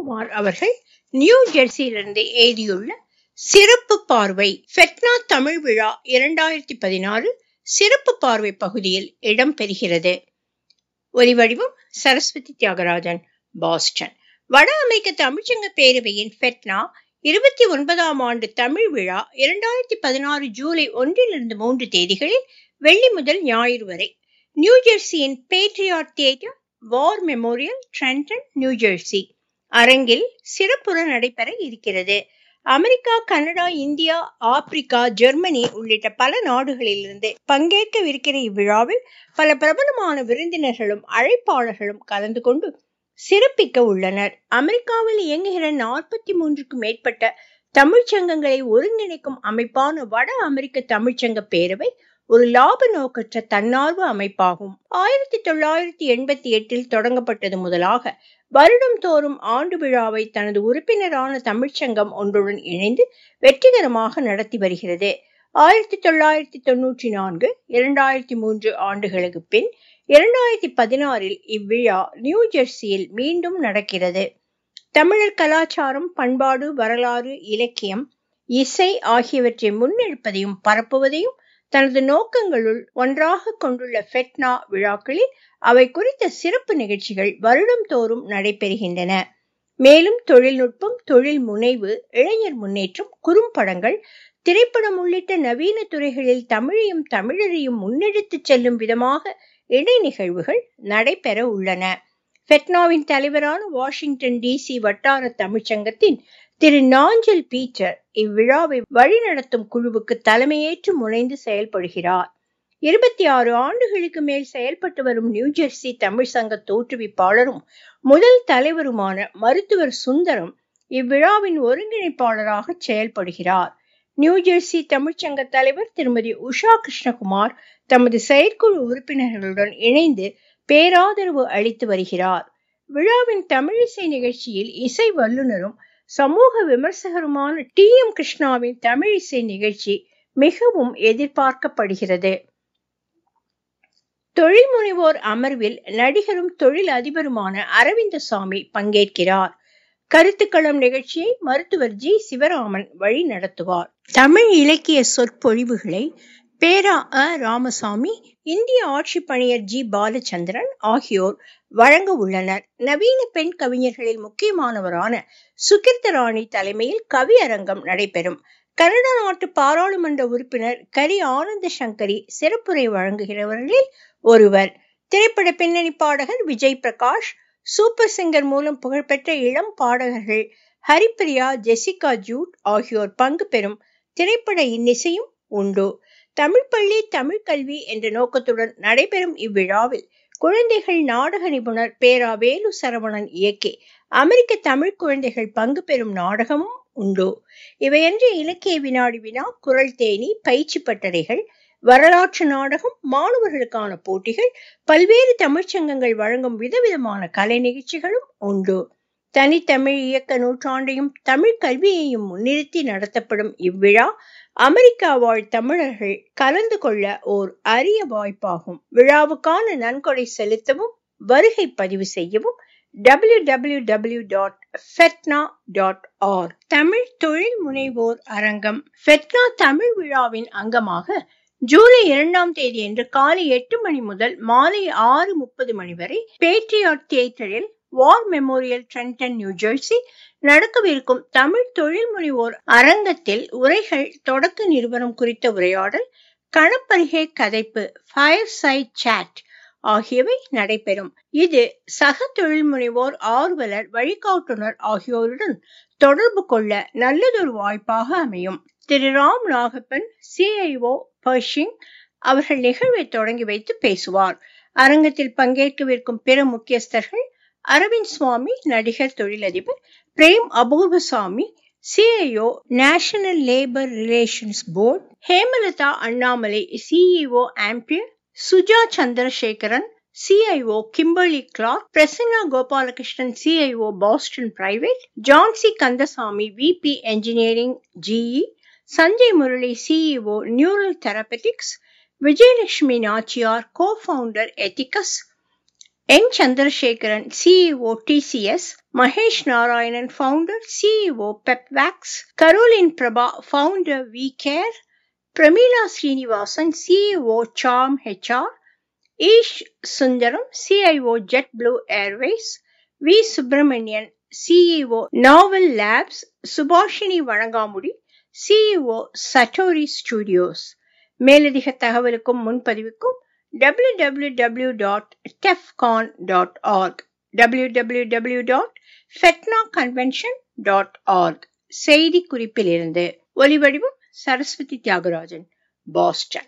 கிருஷ்ணகுமார் அவர்கள் நியூ ஜெர்சியிலிருந்து எழுதியுள்ள சிறப்பு பார்வை ஃபெட்னா தமிழ் விழா இரண்டாயிரத்தி பதினாறு சிறப்பு பார்வை பகுதியில் இடம்பெறுகிறது ஒலிவடிவம் சரஸ்வதி தியாகராஜன் பாஸ்டன் வட அமெரிக்க தமிழ்ச்சங்க பேரவையின் ஃபெட்னா இருபத்தி ஒன்பதாம் ஆண்டு தமிழ் விழா இரண்டாயிரத்தி பதினாறு ஜூலை ஒன்றிலிருந்து மூன்று தேதிகளில் வெள்ளி முதல் ஞாயிறு வரை நியூ ஜெர்சியின் Patriot Theatre War Memorial Trenton New Jersey அரங்கில் சிறப்புற நடைபெற இருக்கிறது America Canada India Africa Germany உள்ளிட்ட பல நாடுகளிலிருந்து பங்கேற்கவிருக்கிற இவ்விழாவில் பல பிரபலமான விருந்தினர்களும் அழைப்பாளர்களும் கலந்து கொண்டு சிறப்பிக்க உள்ளனர் அமெரிக்காவில் இயங்குகிற நாற்பத்தி மூன்றுக்கும் மேற்பட்ட தமிழ்ச்சங்கங்களை ஒருங்கிணைக்கும் அமைப்பான வட அமெரிக்க தமிழ்ச்சங்க பேரவை ஒரு லாப நோக்கற்ற தன்னார்வ அமைப்பாகும் ஆயிரத்தி தொள்ளாயிரத்தி எண்பத்தி எட்டில் தொடங்கப்பட்டது முதலாக வருடம் தோறும் ஆண்டு விழாவை தனது உறுப்பினரான தமிழ்ச்சங்கம் ஒன்றுடன் இணைந்து வெற்றிகரமாக நடத்தி வருகிறது ஆயிரத்தி தொள்ளாயிரத்தி தொன்னூற்றி நான்கு இரண்டாயிரத்தி மூன்று ஆண்டுகளுக்கு பின் இரண்டாயிரத்தி பதினாறில் இவ்விழா நியூ ஜெர்சியில் மீண்டும் நடக்கிறது தமிழர் கலாச்சாரம் பண்பாடு வரலாறு இலக்கியம் இசை ஆகியவற்றை முன்னெடுப்பதையும் பரப்புவதையும் தனது நோக்கங்களுள் ஒன்றாக கொண்டுள்ள ஃபெட்னா விழாக்களில் அவை குறித்த சிறப்பு நிகழ்ச்சிகள் வருடம் தோறும் நடைபெறுகின்றன மேலும் தொழில்நுட்பம் தொழில் முனைவு இளைஞர் முன்னேற்றம் குறும்படங்கள் திரைப்படம் உள்ளிட்ட நவீன துறைகளில் தமிழையும் தமிழரையும் முன்னெடுத்துச் செல்லும் விதமாக இடை நிகழ்வுகள் நடைபெற உள்ளன ஃபெட்னாவின் தலைவரான வாஷிங்டன் டிசி வட்டார தமிழ்ச்சங்கத்தின் திரு நாஞ்சல் பீட்டர் இவ்விழாவை வழிநடத்தும் குழுவுக்கு தலைமையேற்று முனைந்து செயல்படுகிறார் இருபத்தி ஆறு ஆண்டுகளுக்கு மேல் செயல்பட்டு வரும் நியூஜெர்சி தமிழ் சங்க தோற்றுவிப்பாளரும் முதல் தலைவருமான மருத்துவர் சுந்தரம் இவ்விழாவின் ஒருங்கிணைப்பாளராக செயல்படுகிறார் நியூஜெர்சி தமிழ்ச்சங்க தலைவர் திருமதி உஷா கிருஷ்ணகுமார் தமது செயற்குழு உறுப்பினர்களுடன் இணைந்து பேராதரவு அளித்து வருகிறார் விழாவின் தமிழிசை நிகழ்ச்சியில் இசை வல்லுநரும் சமூக விமர்சகருமான டி எம் கிருஷ்ணாவின் தமிழிசை நிகழ்ச்சி மிகவும் எதிர்பார்க்கப்படுகிறது தொழில் முனைவோர் அமர்வில் நடிகரும் தொழில் அதிபருமான அரவிந்தசாமி பங்கேற்கிறார் கருத்துக்களம் நிகழ்ச்சியை மருத்துவர் ஜி சிவராமன் வழி நடத்துவார் தமிழ் இலக்கிய சொற்பொழிவுகளை பேரா அ ராமசாமி இந்திய ஆட்சி பணியர் ஜி பாலச்சந்திரன் ஆகியோர் வழங்க உள்ளனர் நவீன பெண் கவிஞர்களில் முக்கியமானவரான சுகிர்தராணி தலைமையில் கவி அரங்கம் நடைபெறும் கனடா நாட்டு பாராளுமன்ற உறுப்பினர் கரி ஆனந்த சங்கரி சிறப்புரை வழங்குகிறவர்களில் ஒருவர் திரைப்பட பின்னணி பாடகர் விஜய் பிரகாஷ் சூப்பர் சிங்கர் மூலம் புகழ்பெற்ற இளம் பாடகர்கள் ஹரிப்பிரியா ஜெசிகா ஜூட் ஆகியோர் பங்கு பெறும் திரைப்பட இன்னிசையும் உண்டு தமிழ் பள்ளி தமிழ் கல்வி என்ற நோக்கத்துடன் நடைபெறும் இவ்விழாவில் குழந்தைகள் நாடக நிபுணர் பேரா வேலு சரவணன் இயக்கி அமெரிக்க தமிழ் குழந்தைகள் பங்கு பெறும் நாடகமும் உண்டு இவையன்றி இலக்கிய வினாடி வினா குரல் தேனி பயிற்சி பட்டறைகள் வரலாற்று நாடகம் மாணவர்களுக்கான போட்டிகள் பல்வேறு தமிழ்ச்சங்கங்கள் வழங்கும் விதவிதமான கலை நிகழ்ச்சிகளும் உண்டு தனித்தமிழ் இயக்க நூற்றாண்டையும் தமிழ் கல்வியையும் முன்னிறுத்தி நடத்தப்படும் இவ்விழா அமெரிக்கா வாழ் தமிழர்கள் கலந்து கொள்ள ஓர் அரிய வாய்ப்பாகும் விழாவுக்கான நன்கொடை செலுத்தவும் வருகை பதிவு செய்யவும் W W W dot FeTNA dot org Tamil தொழில் முனைவோர் அரங்கம் ஃபெட்னா தமிழ் விழாவின் அங்கமாக ஜூலை இரண்டாம் தேதி அன்று காலை எட்டு மணி முதல் மாலை ஆறு முப்பது மணி வரை பேட்ரியாட் தியேட்டரில் War Memorial Trenton New Jersey நடக்கவிருக்கும் தமிழ் தொழில் முனைவோர் அரங்கத்தில் உரைகள் தொடக்க நிறுவனம் குறித்த உரையாடல் கணப்பருகே கதைப்பு ஃபயர் சைட் சாட் ஆகியவை நடைபெறும் இது சக தொழில் முனைவோர் ஆர்வலர் வழிகாட்டுனர் ஆகியோருடன் தொடர்பு கொள்ள நல்லதொரு வாய்ப்பாக அமையும் திரு ராம் நாகப்பன் சிஐஓ பர்ஷிங் அவர்கள் நிகழ்வை தொடங்கி வைத்து பேசுவார் அரங்கத்தில் பங்கேற்கவிருக்கும் பிற முக்கியஸ்தர்கள் அரவிந்த் சுவாமி நடிகர் தொழிலதிபர் Prem Apoorvasamy CIO National Labor Relations Board Hemalatha Annamalai CEO Ampere Suja Chandrasekaran CIO Kimberly Clark Prasanna Gopalakrishnan CIO Boston Private Jhansi Kandasamy VP engineering GE Sanjay Murali CEO Neural Therapeutics Vijayalakshmi Nachiyar cofounder Ethicus N Chandrasekaran CEO TCS Mahesh Narayanan founder CEO Pepvax Caroline Prabha founder V Care Prameela Srinivasan CEO Sam HR Eesh Sundaram CIO JetBlue Airways V Subramanian CEO Novel labs Subhashini Valangamudi CEO Satori Studios மேலதிக தகவலுக்கும் முன்பதிவுக்கும் W W W dot Tefcon dot org W W W dot FeTNA convention dot org செய்தி குறிப்பிலிருந்து ஒலிவடிவம் Saraswati Thiagarajan Boston